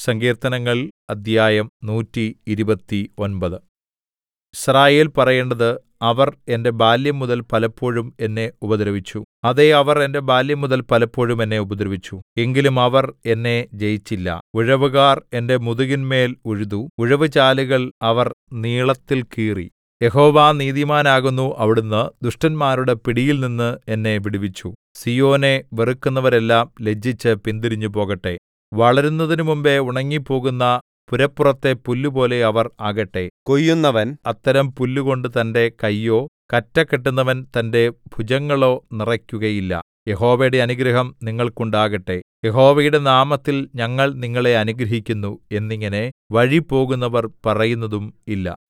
സങ്കീർത്തനങ്ങൾ അദ്ധ്യായം നൂറ്റി ഇരുപത്തൊമ്പത് യിസ്രായേൽ പറയേണ്ടത് അവർ എന്റെ ബാല്യംമുതൽ പലപ്പോഴും എന്നെ ഉപദ്രവിച്ചു അതേ അവർ എന്റെ ബാല്യംമുതൽ പലപ്പോഴും എന്നെ ഉപദ്രവിച്ചു എങ്കിലും അവർ എന്നെ ജയിച്ചില്ല ഉഴവുകാർ എന്റെ മുതുകിന്മേൽ ഉഴുതു ഉഴവുചാലുകൾ അവർ നീളത്തിൽ കീറി യഹോവ നീതിമാനാകുന്നു അവിടുന്ന് ദുഷ്ടന്മാരുടെ പിടിയിൽനിന്ന് എന്നെ വിടുവിച്ചു സീയോനെ വെറുക്കുന്നവരെല്ലാം ലജ്ജിച്ച് പിന്തിരിഞ്ഞു പോകട്ടെ വളരുന്നതിനു മുമ്പെ ഉണങ്ങിപ്പോകുന്ന പുരപ്പുറത്തെ പുല്ലുപോലെ അവർ ആകട്ടെ കൊയ്യുന്നവൻ അത്തരം പുല്ലുകൊണ്ട് തന്റെ കയ്യോ കറ്റ കെട്ടുന്നവൻ തന്റെ ഭുജങ്ങളോ നിറയ്ക്കുകയില്ല യഹോവയുടെ അനുഗ്രഹം നിങ്ങൾക്കുണ്ടാകട്ടെ യഹോവയുടെ നാമത്തിൽ ഞങ്ങൾ നിങ്ങളെ അനുഗ്രഹിക്കുന്നു എന്നിങ്ങനെ വഴിപോകുന്നവർ പറയുന്നതും ഇല്ല